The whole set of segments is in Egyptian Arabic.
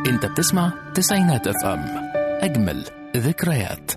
انت بتسمع تسعينات اف ام اجمل ذكريات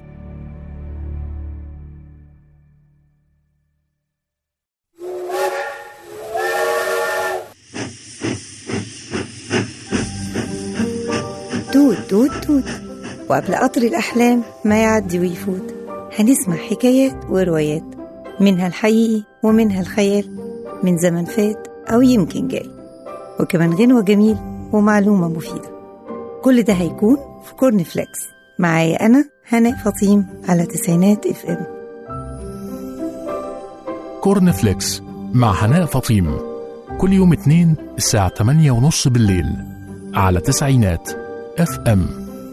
توت توت توت وقبل قطر الأحلام ما يعدي ويفوت هنسمع حكايات وروايات منها الحقيقي ومنها الخيال من زمن فات أو يمكن جاي وكمان غنوة جميل ومعلومة مفيدة كل ده هيكون في كورن فليكس معايا أنا هناء فطيم على تسعينات اف ام كورن فليكس مع هناء فطيم كل يوم اثنين الساعة 8 ونص بالليل على تسعينات اف ام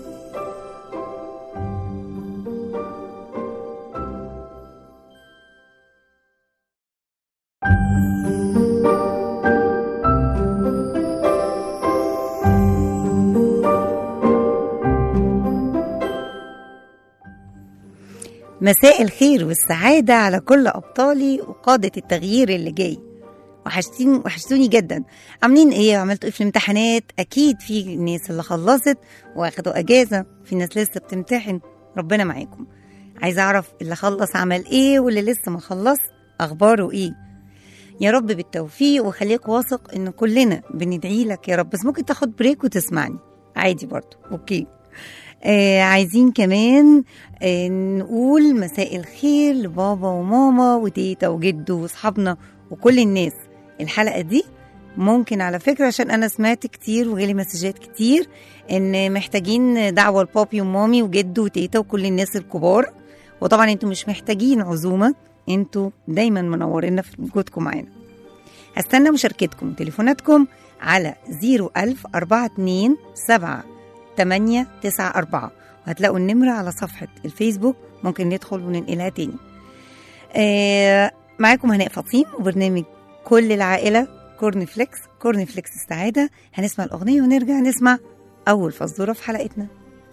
مساء الخير والسعادة على كل أبطالي وقادة التغيير اللي جاي وحشتوني وحشتوني جدا عاملين ايه عملتوا ايه في الامتحانات اكيد في ناس اللي خلصت واخدوا اجازه في ناس لسه بتمتحن ربنا معاكم عايزه اعرف اللي خلص عمل ايه واللي لسه ما خلص اخباره ايه يا رب بالتوفيق وخليك واثق ان كلنا بندعي لك يا رب بس ممكن تاخد بريك وتسمعني عادي برضو اوكي آه عايزين كمان آه نقول مساء الخير لبابا وماما وتيتا وجدو واصحابنا وكل الناس الحلقه دي ممكن على فكره عشان انا سمعت كتير وجالي مسجات كتير ان محتاجين دعوه لبابي ومامي وجدو وتيتا وكل الناس الكبار وطبعا انتوا مش محتاجين عزومه انتوا دايما منورينا في وجودكم معانا هستنى مشاركتكم وتليفوناتكم على 01000 42 7 8 9 4 وهتلاقوا النمرة على صفحة الفيسبوك ممكن ندخل وننقلها تاني آه معاكم هناء فطيم وبرنامج كل العائلة كورن فليكس كورن فليكس السعادة هنسمع الأغنية ونرجع نسمع أول فزورة في حلقتنا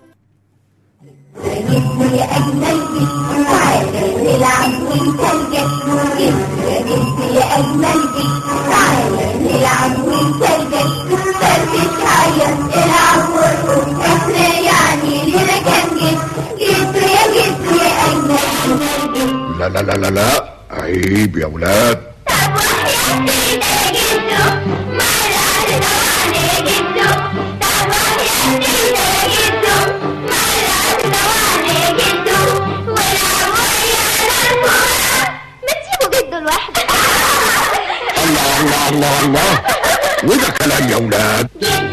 لا لا لا لا لا عيب يا ولاد ما تسيبوا جده لوحده الله الله الله الله وده كلام يا ولاد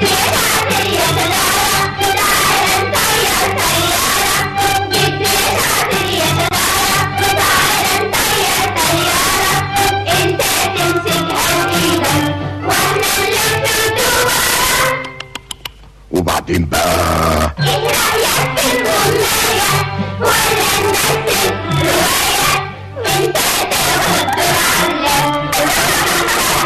انت تمسكها بايدك واحنا نلف الدواء وبعدين بقى ايه رايك في الغنايه ولا نمثل روايه وانت تاخد رعله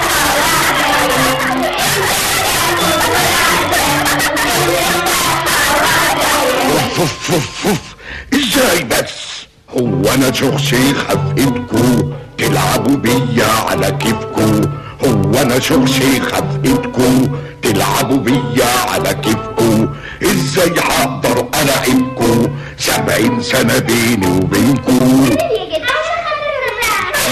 اوف اوف اوف اوف ازاي بس هو انا شخصي خفيتكو تلعبوا بيا على كيفكو هو انا شخصي خفيتكو تلعبوا بيا على كيفكو ازاي هقدر العبكو سبعين سنة بيني وبينكو يا جدع عشان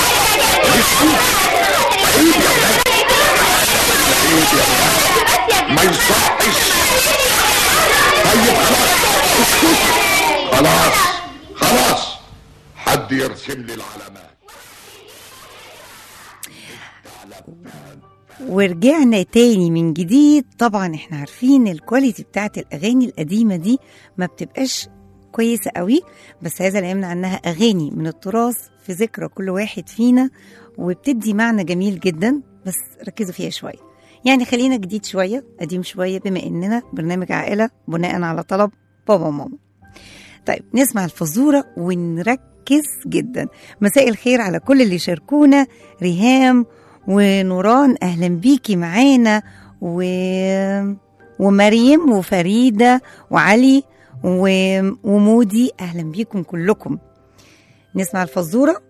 عيب يا ولاد عيب يا ولاد ما يصحش طيب خلاص اسكت خلاص خلاص حد يرسم لي العلامات ورجعنا تاني من جديد طبعا احنا عارفين الكواليتي بتاعت الاغاني القديمه دي ما بتبقاش كويسه قوي بس هذا لا يمنع انها اغاني من التراث في ذكرى كل واحد فينا وبتدي معنى جميل جدا بس ركزوا فيها شويه يعني خلينا جديد شويه قديم شويه بما اننا برنامج عائله بناء على طلب بابا وماما طيب نسمع الفزورة ونركز جدا مساء الخير على كل اللي شاركونا ريهام ونوران أهلا بيكي معانا و... ومريم وفريدة وعلي و... ومودي أهلا بيكم كلكم نسمع الفزورة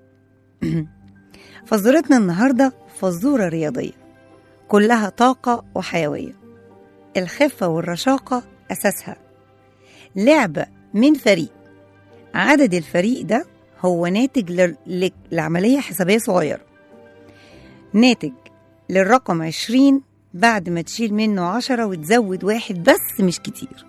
فزورتنا النهاردة فزورة رياضية كلها طاقة وحيوية الخفة والرشاقة أساسها لعبة من فريق عدد الفريق ده هو ناتج لل- ل- لعملية حسابية صغيرة ناتج للرقم عشرين بعد ما تشيل منه عشرة وتزود واحد بس مش كتير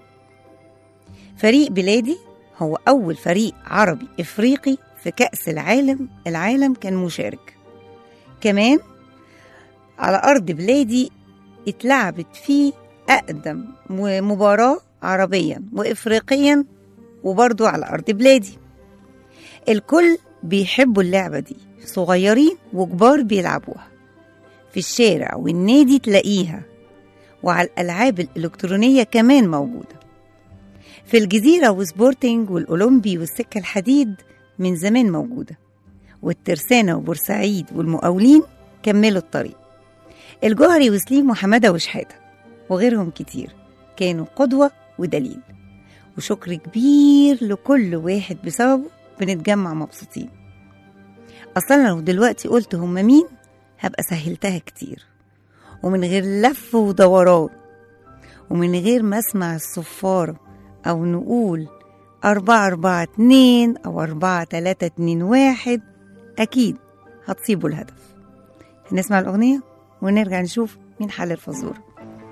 فريق بلادي هو أول فريق عربي إفريقي في كأس العالم العالم كان مشارك كمان على أرض بلادي اتلعبت فيه أقدم مباراة عربيا وإفريقيا وبرضو على أرض بلادي الكل بيحبوا اللعبة دي صغيرين وكبار بيلعبوها في الشارع والنادي تلاقيها وعلى الألعاب الإلكترونية كمان موجودة في الجزيرة وسبورتنج والأولمبي والسكة الحديد من زمان موجودة والترسانة وبورسعيد والمقاولين كملوا الطريق الجوهري وسليم وحمادة وشحاتة وغيرهم كتير كانوا قدوة ودليل وشكر كبير لكل واحد بسببه بنتجمع مبسوطين أصلا لو دلوقتي قلت هم مين هبقى سهلتها كتير ومن غير لف ودوران ومن غير ما اسمع الصفارة أو نقول أربعة أربعة اتنين أو أربعة تلاتة اتنين واحد أكيد هتصيبوا الهدف هنسمع الأغنية ونرجع نشوف مين حل الفزورة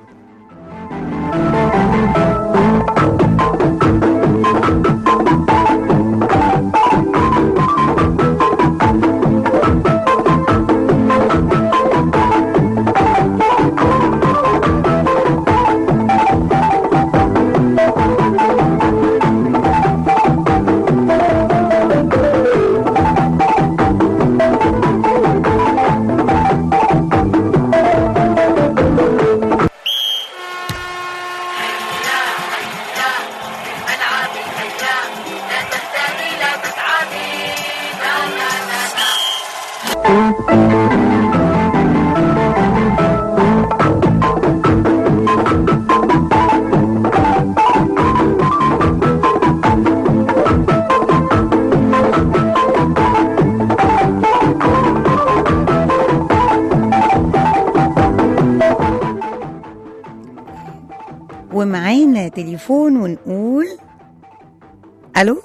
ومعانا تليفون ونقول الو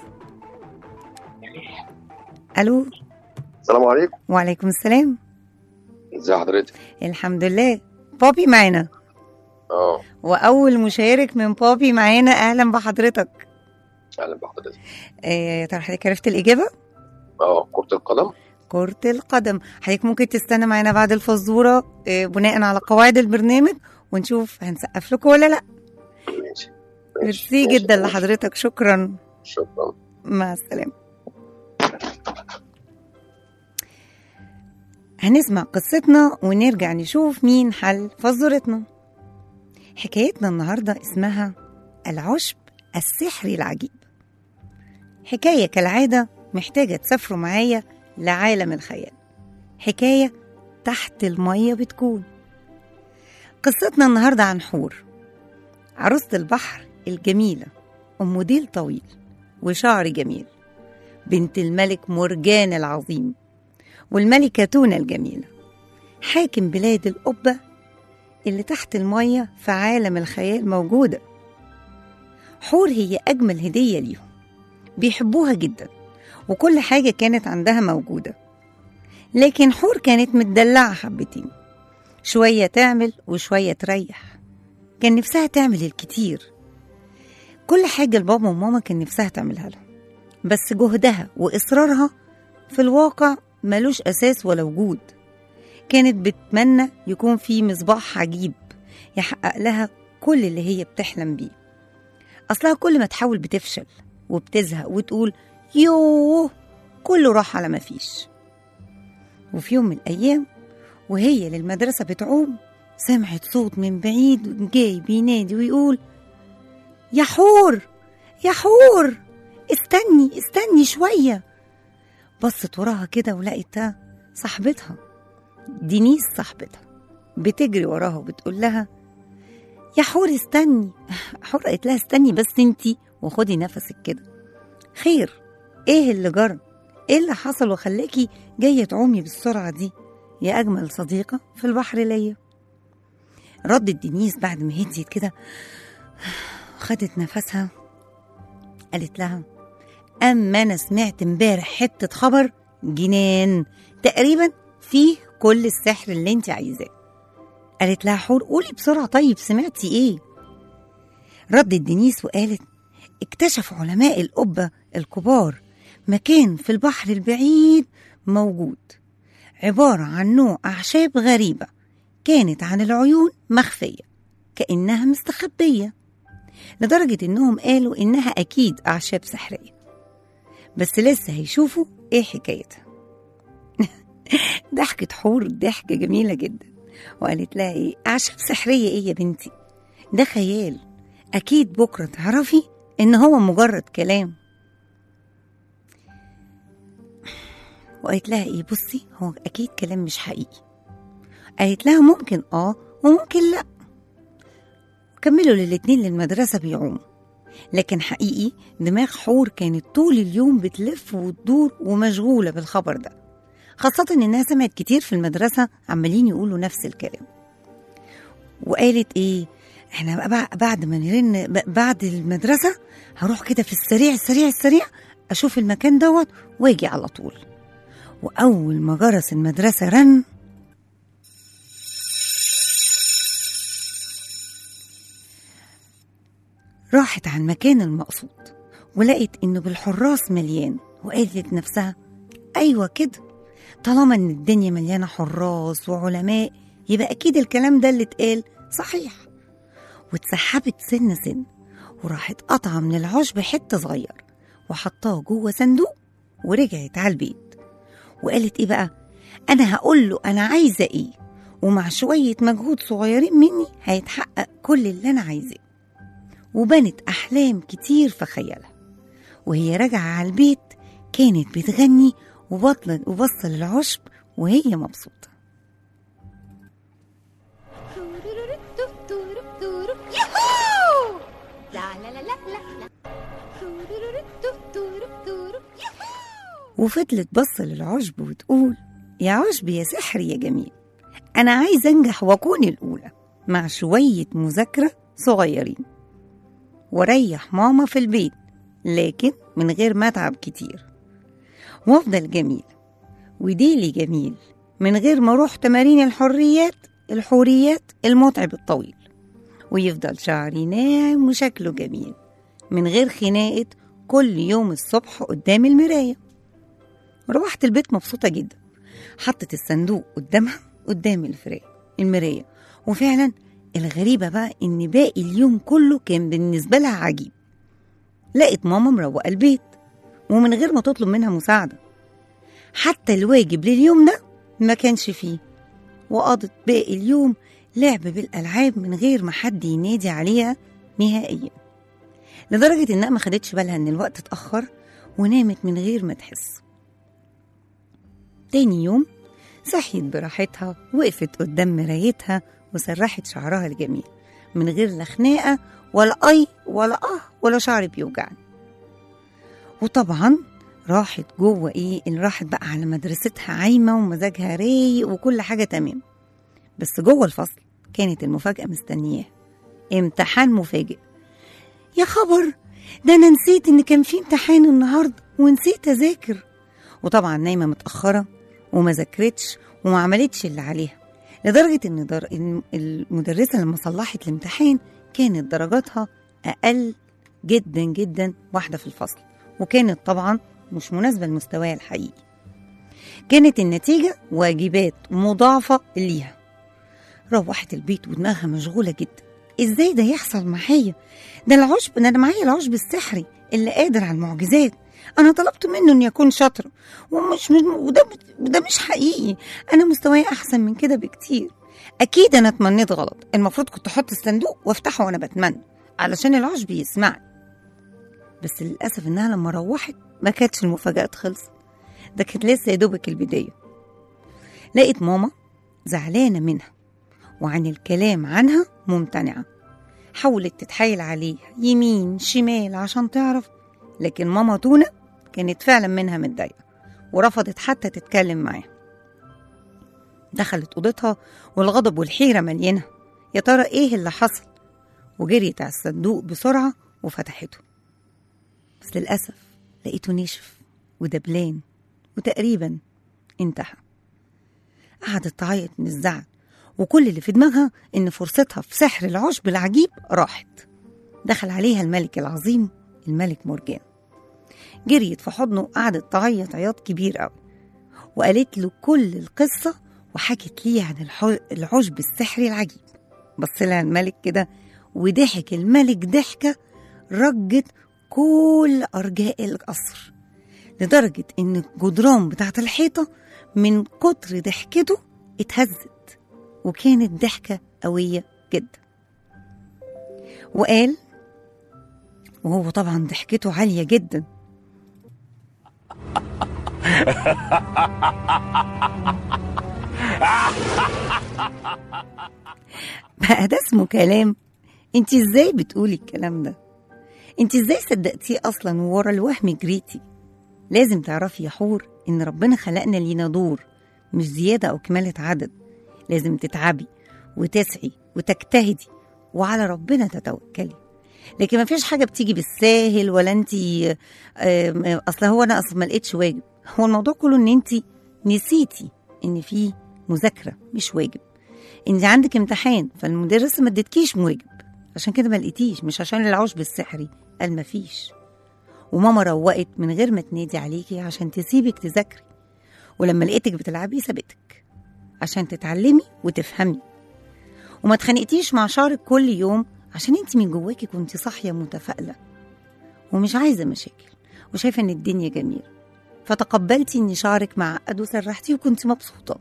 الو السلام عليكم وعليكم السلام ازي حضرتك الحمد لله بابي معانا اه واول مشارك من بابي معانا اهلا بحضرتك اهلا بحضرتك آه، يا ترى حضرتك عرفت الاجابه اه كرة القدم كرة القدم حضرتك ممكن تستنى معانا بعد الفزورة آه، بناء على قواعد البرنامج ونشوف هنسقف لكم ولا لا ماشي ميرسي جدا لحضرتك شكرا شكرا مع السلامة هنسمع قصتنا ونرجع نشوف مين حل فزورتنا حكايتنا النهاردة اسمها العشب السحري العجيب حكاية كالعادة محتاجة تسافروا معايا لعالم الخيال حكاية تحت المية بتكون قصتنا النهاردة عن حور عروسة البحر الجميلة أم ديل طويل وشعر جميل بنت الملك مرجان العظيم والملكة تونة الجميلة حاكم بلاد القبة اللي تحت المية في عالم الخيال موجودة حور هي أجمل هدية ليهم بيحبوها جدا وكل حاجة كانت عندها موجودة لكن حور كانت متدلعة حبتين شوية تعمل وشوية تريح كان نفسها تعمل الكتير كل حاجة لبابا وماما كان نفسها تعملها لها بس جهدها وإصرارها في الواقع ملوش أساس ولا وجود كانت بتمنى يكون في مصباح عجيب يحقق لها كل اللي هي بتحلم بيه أصلها كل ما تحاول بتفشل وبتزهق وتقول يوه كله راح على مفيش وفي يوم من الأيام وهي للمدرسة بتعوم سمعت صوت من بعيد جاي بينادي ويقول يا حور يا حور استني استني شوية بصت وراها كده ولقيتها صاحبتها دينيس صاحبتها بتجري وراها وبتقول لها يا حور استني حور قالت لها استني بس انتي وخدي نفسك كده خير ايه اللي جرى ايه اللي حصل وخلاكي جاية تعومي بالسرعة دي يا أجمل صديقة في البحر ليا ردت دينيس بعد ما هديت كده خدت نفسها قالت لها أما أنا سمعت امبارح حتة خبر جنان تقريبا فيه كل السحر اللي انت عايزاه قالت لها حور قولي بسرعة طيب سمعتي ايه ردت دينيس وقالت اكتشف علماء القبة الكبار مكان في البحر البعيد موجود عبارة عن نوع أعشاب غريبة كانت عن العيون مخفية كأنها مستخبية لدرجة إنهم قالوا إنها أكيد أعشاب سحرية بس لسه هيشوفوا إيه حكايتها ضحكت حور ضحكة جميلة جدا وقالت لها إيه أعشاب سحرية إيه يا بنتي ده خيال أكيد بكرة تعرفي إن هو مجرد كلام وقالت لها إيه بصي هو أكيد كلام مش حقيقي قالت لها ممكن آه وممكن لأ كملوا للاتنين للمدرسة بيعوموا لكن حقيقي دماغ حور كانت طول اليوم بتلف وتدور ومشغولة بالخبر ده خاصة إنها سمعت كتير في المدرسة عمالين يقولوا نفس الكلام وقالت إيه احنا بقى بعد ما نرن ب- بعد المدرسة هروح كده في السريع السريع السريع أشوف المكان دوت وأجي على طول وأول ما جرس المدرسة رن راحت على المكان المقصود ولقت إنه بالحراس مليان وقالت لنفسها أيوة كده طالما إن الدنيا مليانة حراس وعلماء يبقى أكيد الكلام ده اللي اتقال صحيح واتسحبت سن سن وراحت قطعة من العشب حتة صغير وحطاه جوه صندوق ورجعت على البيت وقالت ايه بقى انا هقول له انا عايزه ايه ومع شويه مجهود صغيرين مني هيتحقق كل اللي انا عايزاه وبنت احلام كتير في خيالها وهي راجعه على البيت كانت بتغني وبطل وبصل العشب وهي مبسوطه يوهو لا لا لا لا لا لا وفضلت بص للعشب وتقول يا عشب يا سحر يا جميل أنا عايزة أنجح وأكون الأولى مع شوية مذاكرة صغيرين وأريح ماما في البيت لكن من غير ما أتعب كتير وأفضل جميل وديلي جميل من غير ما أروح تمارين الحريات الحوريات المتعب الطويل ويفضل شعري ناعم وشكله جميل من غير خناقة كل يوم الصبح قدام المراية روحت البيت مبسوطة جدا حطت الصندوق قدامها قدام الفراية المراية وفعلا الغريبة بقى إن باقي اليوم كله كان بالنسبة لها عجيب لقت ماما مروقة البيت ومن غير ما تطلب منها مساعدة حتى الواجب لليوم ده ما كانش فيه وقضت باقي اليوم لعب بالألعاب من غير ما حد ينادي عليها نهائيا لدرجة إنها ما خدتش بالها إن الوقت اتأخر ونامت من غير ما تحس تاني يوم صحيت براحتها وقفت قدام مرايتها وسرحت شعرها الجميل من غير لا خناقة ولا أي ولا أه ولا شعر بيوجعني وطبعا راحت جوه ايه اللي راحت بقى على مدرستها عايمة ومزاجها رايق وكل حاجة تمام بس جوه الفصل كانت المفاجأة مستنياها امتحان مفاجئ يا خبر ده انا نسيت ان كان في امتحان النهارده ونسيت اذاكر وطبعا نايمه متاخره وما ذاكرتش وما عملتش اللي عليها لدرجه ان در... إن المدرسه لما صلحت الامتحان كانت درجاتها اقل جدا جدا واحده في الفصل وكانت طبعا مش مناسبه لمستواها الحقيقي كانت النتيجه واجبات مضاعفه ليها روحت البيت ودماغها مشغوله جدا ازاي ده يحصل معايا ده العشب ده انا معايا العشب السحري اللي قادر على المعجزات انا طلبت منه اني اكون شاطره ومش من وده وده مش حقيقي انا مستواي احسن من كده بكتير اكيد انا اتمنيت غلط المفروض كنت احط الصندوق وافتحه وانا بتمنى علشان العشب يسمعني بس للاسف انها لما روحت ما كانتش المفاجات خلصت ده كانت لسه يا دوبك البدايه لقيت ماما زعلانه منها وعن الكلام عنها ممتنعه حاولت تتحايل عليه يمين شمال عشان تعرف لكن ماما تونة كانت فعلا منها متضايقة ورفضت حتى تتكلم معاها دخلت أوضتها والغضب والحيرة مليانها يا ترى ايه اللي حصل وجريت على الصندوق بسرعة وفتحته بس للأسف لقيته نشف ودبلان وتقريبا انتهى قعدت تعيط من الزعل وكل اللي في دماغها إن فرصتها في سحر العشب العجيب راحت دخل عليها الملك العظيم الملك مرجان جريت في حضنه وقعدت تعيط عياط كبير قوي وقالت له كل القصة وحكت ليه عن الح- العشب السحري العجيب بص لها الملك كده وضحك الملك ضحكة رجت كل أرجاء القصر لدرجة إن الجدران بتاعت الحيطة من كتر ضحكته اتهزت وكانت ضحكة قوية جدا وقال وهو طبعا ضحكته عالية جدا بقى ده اسمه كلام انت ازاي بتقولي الكلام ده انت ازاي صدقتيه اصلا وورا الوهم جريتي لازم تعرفي يا حور ان ربنا خلقنا لينا دور مش زيادة او كمالة عدد لازم تتعبي وتسعي وتجتهدي وعلى ربنا تتوكلي لكن ما فيش حاجة بتيجي بالساهل ولا انت اصل هو انا اصلا ما لقيتش واجب هو الموضوع كله ان انت نسيتي ان في مذاكرة مش واجب انت عندك امتحان فالمدرس ما ادتكيش واجب عشان كده ما لقيتيش مش عشان العشب السحري قال ما فيش وماما روقت من غير ما تنادي عليكي عشان تسيبك تذاكري ولما لقيتك بتلعبي سابتك عشان تتعلمي وتفهمي وما اتخانقتيش مع شعرك كل يوم عشان انت من جواكي كنت صاحيه متفائله ومش عايزه مشاكل وشايفه ان الدنيا جميله فتقبلتي ان شعرك معقد وسرحتي وكنت مبسوطه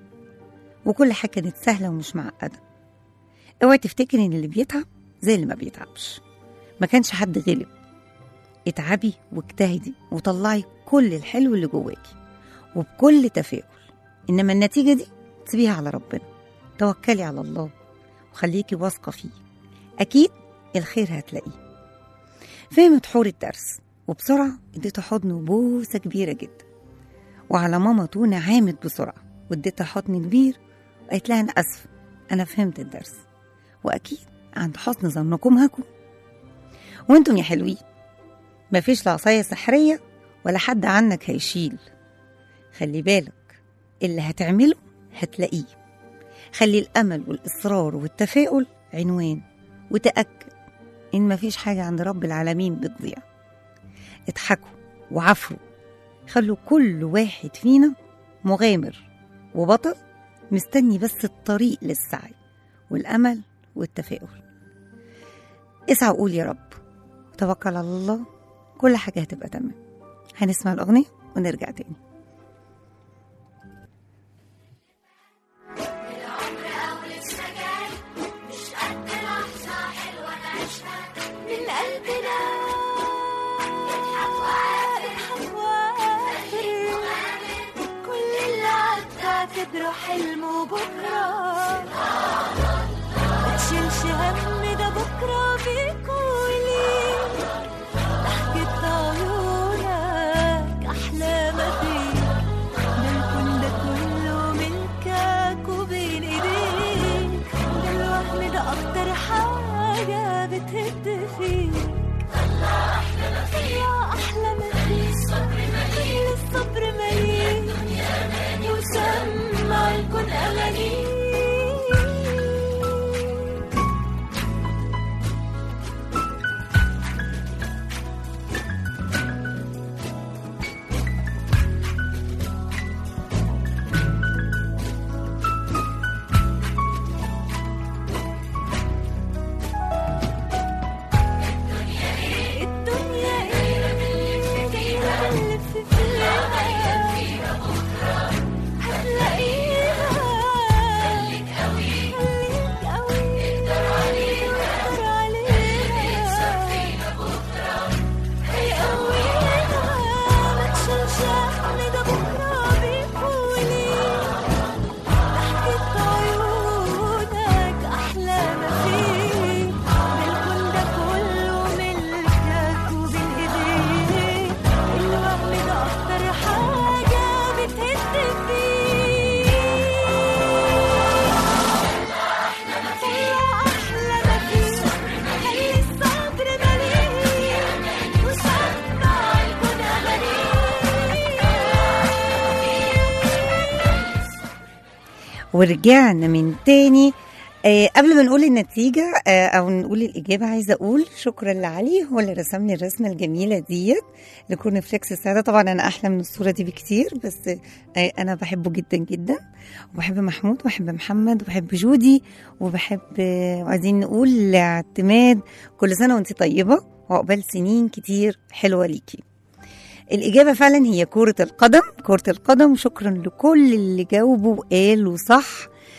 وكل حاجه كانت سهله ومش معقده اوعي تفتكري ان اللي بيتعب زي اللي ما بيتعبش ما كانش حد غلب اتعبي واجتهدي وطلعي كل الحلو اللي جواكي وبكل تفاؤل انما النتيجه دي سيبيها على ربنا توكلي على الله وخليكي واثقه فيه اكيد الخير هتلاقيه فهمت حور الدرس وبسرعه اديته حضن وبوسه كبيره جدا وعلى ماما تونة عامت بسرعه واديتها حضن كبير وقالت لها انا اسفه انا فهمت الدرس واكيد عند حسن ظنكم هكون وانتم يا حلوين مفيش لا عصايه سحريه ولا حد عنك هيشيل خلي بالك اللي هتعمله هتلاقيه خلي الامل والاصرار والتفاؤل عنوان وتاكد ان مفيش حاجه عند رب العالمين بتضيع اضحكوا وعفروا خلوا كل واحد فينا مغامر وبطل مستني بس الطريق للسعي والامل والتفاؤل اسعى وقول يا رب وتوكل على الله كل حاجه هتبقى تمام هنسمع الاغنيه ونرجع تاني من قلبنا اضحك وافرح كل اللي عدى تبرح حلمه بكرة متشيلش هم ده بكرة بيكولي ضحكة عيونك أحلى ما فيك ده الكون ده كله ملكك وبين ايديك ده الوهم ده اكتر حاجة بتهد فيك يا احلى ما فيك الصبر مليك وسمع الكون اغانيك ورجعنا من تاني آه قبل ما نقول النتيجة آه أو نقول الإجابة عايزة أقول شكرا لعلي هو اللي رسم لي الرسمة الجميلة ديت لكورن فليكس السعادة طبعا أنا أحلى من الصورة دي بكتير بس آه أنا بحبه جدا جدا وبحب محمود وبحب محمد وبحب جودي وبحب آه وعايزين نقول اعتماد كل سنة وأنت طيبة وعقبال سنين كتير حلوة ليكي الإجابة فعلا هي كرة القدم كرة القدم شكرا لكل اللي جاوبوا وقالوا صح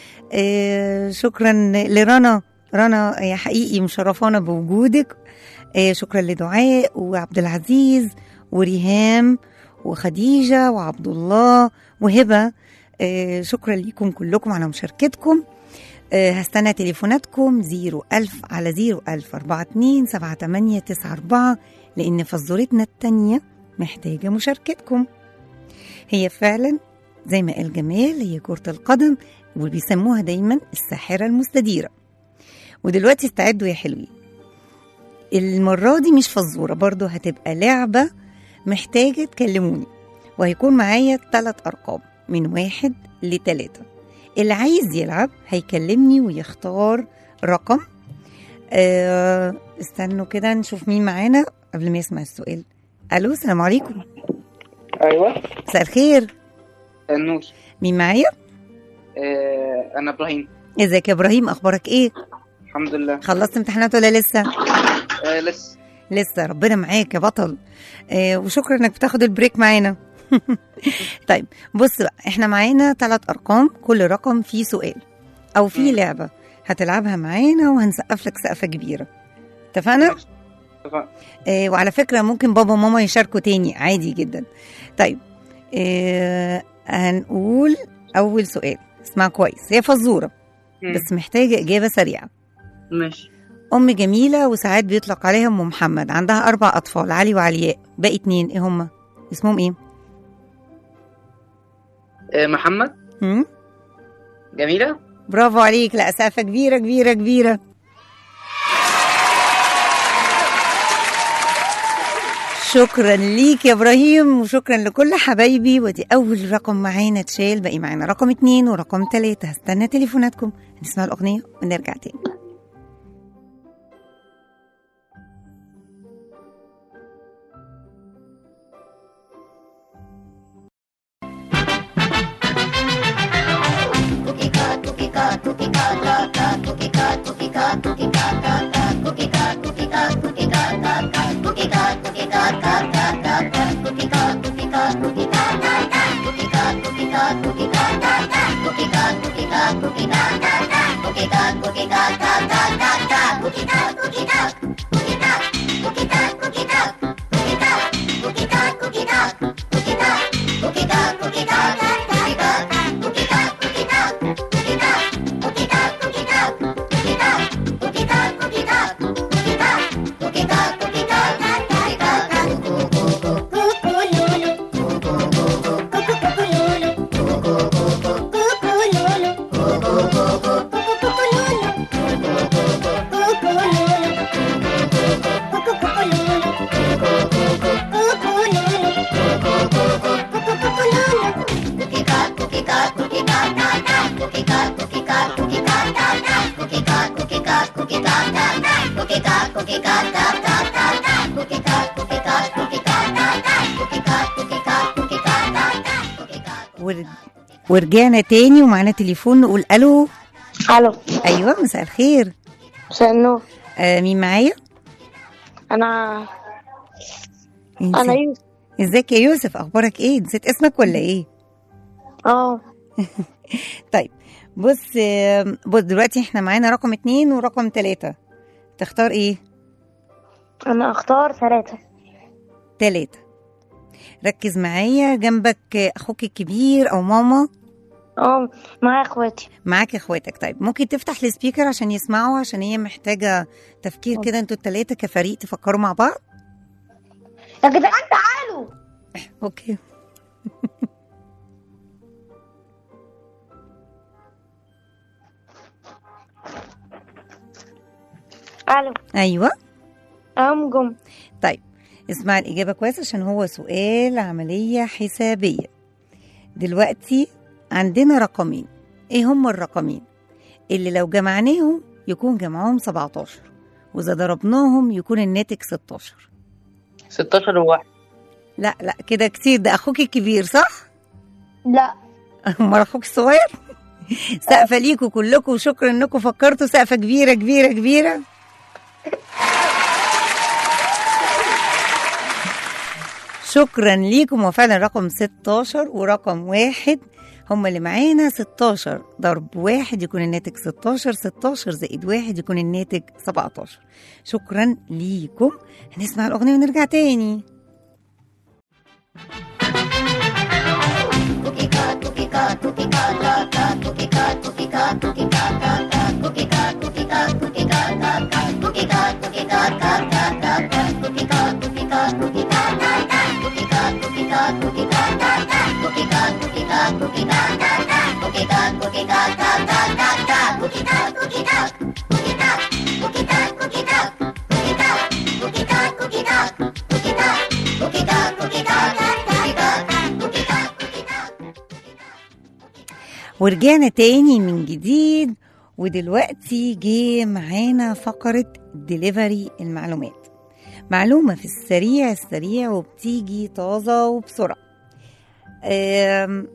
آه شكرا لرنا رنا يا حقيقي مشرفانا بوجودك آه شكرا لدعاء وعبد العزيز وريهام وخديجة وعبد الله وهبة آه شكرا لكم كلكم على مشاركتكم آه هستنى تليفوناتكم 01000 على 01000 42 7894 لأن فزورتنا التانية محتاجة مشاركتكم هي فعلا زي ما قال جمال هي كرة القدم وبيسموها دايما الساحرة المستديرة ودلوقتي استعدوا يا حلوين المرة دي مش فزورة برضو هتبقى لعبة محتاجة تكلموني وهيكون معايا ثلاث أرقام من واحد لتلاتة اللي عايز يلعب هيكلمني ويختار رقم آه استنوا كده نشوف مين معانا قبل ما يسمع السؤال الو السلام عليكم ايوه مساء الخير النور مين معايا آه انا ابراهيم ازيك يا ابراهيم اخبارك ايه الحمد لله خلصت امتحانات ولا لسه آه لسه لسه ربنا معاك يا بطل آه وشكرا انك بتاخد البريك معانا طيب بص بقى احنا معانا ثلاث ارقام كل رقم فيه سؤال او فيه مم. لعبه هتلعبها معانا وهنسقف لك سقفه كبيره اتفقنا ماشي. اتفقنا. آه وعلى فكره ممكن بابا وماما يشاركوا تاني عادي جدا طيب آه هنقول اول سؤال اسمع كويس هي فزوره مم. بس محتاجه اجابه سريعه ماشي ام جميله وساعات بيطلق عليها ام محمد عندها اربع اطفال علي وعلياء باقي اتنين ايه هما اسمهم ايه آه محمد هم؟ جميلة برافو عليك لا سقفه كبيره كبيره كبيره شكرا ليك يا ابراهيم وشكرا لكل حبايبي ودي اول رقم معانا اتشال باقي معانا رقم اتنين ورقم تلاته هستنى تليفوناتكم نسمع الاغنيه ونرجع تاني ور... ورجعنا تاني ومعانا تليفون نقول الو الو ايوه مساء الخير مساء النور آه مين معايا انا نسيت. انا يوسف ازيك يا يوسف اخبارك ايه نسيت اسمك ولا ايه اه طيب بص آم، بص دلوقتي احنا معانا رقم اتنين ورقم تلاتة تختار ايه انا اختار ثلاثة تلاتة ركز معايا جنبك اخوك الكبير او ماما اه معايا اخواتي معاك اخواتك طيب ممكن تفتح السبيكر عشان يسمعوا عشان هي محتاجة تفكير كده انتوا التلاتة كفريق تفكروا مع بعض يا جدعان تعالوا اوكي الو ايوه ام جم طيب اسمع الإجابة كويس عشان هو سؤال عملية حسابية دلوقتي عندنا رقمين ايه هما الرقمين اللي لو جمعناهم يكون جمعهم 17 واذا ضربناهم يكون الناتج 16 16 وواحد لا لا كده كتير ده اخوك الكبير صح لا امال اخوك الصغير سقفه ليكوا كلكم وشكرا انكم فكرتوا سقفه كبيره كبيره كبيره شكرا ليكم وفعلا رقم 16 ورقم واحد هما اللي معانا 16 ضرب واحد يكون الناتج 16 16 زائد واحد يكون الناتج 17 شكرا ليكم هنسمع الأغنية ونرجع تاني ورجعنا تاني من جديد ودلوقتي جه معانا فقرة ديليفري المعلومات معلومة في السريع السريع وبتيجي طازة وبسرعة أم،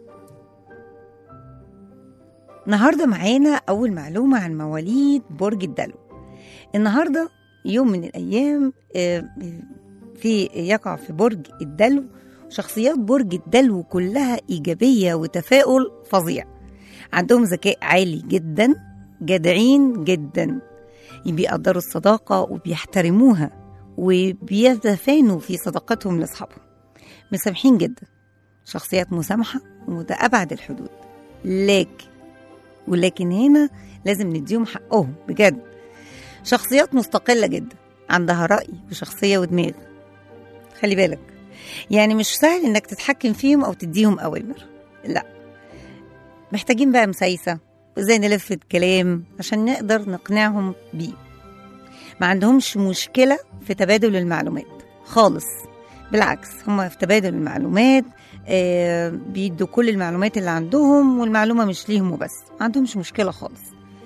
النهاردة معانا أول معلومة عن مواليد برج الدلو النهاردة يوم من الأيام آه، في يقع في برج الدلو شخصيات برج الدلو كلها إيجابية وتفاؤل فظيع عندهم ذكاء عالي جدا جدعين جدا بيقدروا الصداقة وبيحترموها وبيتفانوا في صداقتهم لأصحابهم مسامحين جدا شخصيات مسامحة وده أبعد الحدود لكن ولكن هنا لازم نديهم حقهم بجد شخصيات مستقلة جدا عندها رأي وشخصية ودماغ خلي بالك يعني مش سهل انك تتحكم فيهم او تديهم اوامر لا محتاجين بقى مسايسة وازاي نلف الكلام عشان نقدر نقنعهم بيه ما عندهمش مشكلة في تبادل المعلومات خالص بالعكس هم في تبادل المعلومات آه بيدوا كل المعلومات اللي عندهم والمعلومة مش ليهم وبس ما عندهمش مشكلة خالص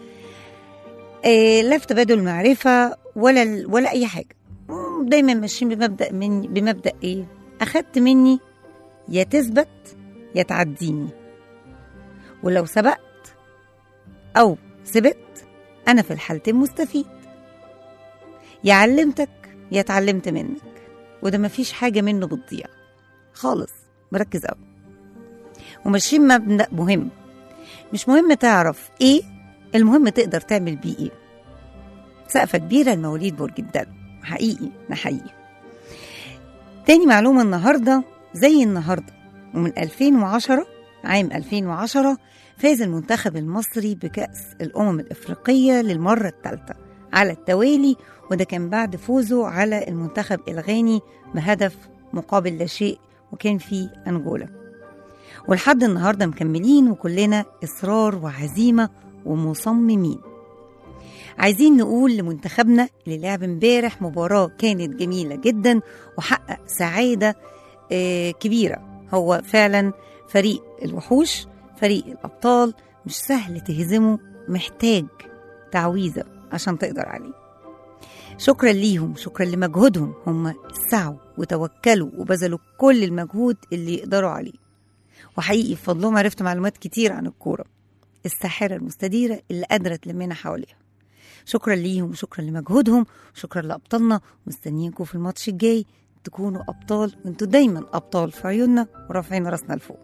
آه لا في تبادل المعرفة ولا ولا أي حاجة دايما ماشيين بمبدأ مني بمبدأ إيه أخدت مني يا تثبت يا تعديني ولو سبقت أو سبت أنا في الحالتين مستفيد يا علمتك يا اتعلمت منك وده مفيش حاجة منه بتضيع خالص مركز أوي وماشيين مبدأ مهم مش مهم تعرف إيه المهم تقدر تعمل بيه إيه سقفة كبيرة لمواليد برج الدلو حقيقي نحيي تاني معلومة النهاردة زي النهاردة ومن 2010 عام 2010 فاز المنتخب المصري بكأس الأمم الإفريقية للمرة الثالثة على التوالي وده كان بعد فوزه على المنتخب الغاني بهدف مقابل لا شيء وكان في أنجولا ولحد النهاردة مكملين وكلنا إصرار وعزيمة ومصممين عايزين نقول لمنتخبنا اللي لعب امبارح مباراة كانت جميلة جدا وحقق سعادة آه، كبيرة هو فعلا فريق الوحوش فريق الأبطال مش سهل تهزمه محتاج تعويذة عشان تقدر عليه شكرا ليهم شكرا لمجهودهم هم سعوا وتوكلوا وبذلوا كل المجهود اللي يقدروا عليه وحقيقي بفضلهم عرفت معلومات كتير عن الكورة الساحرة المستديرة اللي قادرة تلمنا حواليها شكرا ليهم وشكرا لمجهودهم وشكرا لأبطالنا مستنيينكم في الماتش الجاي تكونوا أبطال وانتوا دايما أبطال في عيوننا ورافعين راسنا لفوق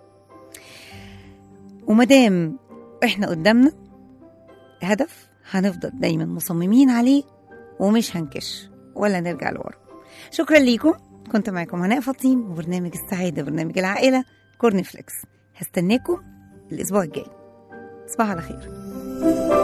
ومادام احنا قدامنا هدف هنفضل دايما مصممين عليه ومش هنكش ولا نرجع لورا شكرا ليكم كنت معاكم هناء فطيم وبرنامج السعادة برنامج العائلة كورن فليكس هستناكم الأسبوع الجاي تصبحوا على خير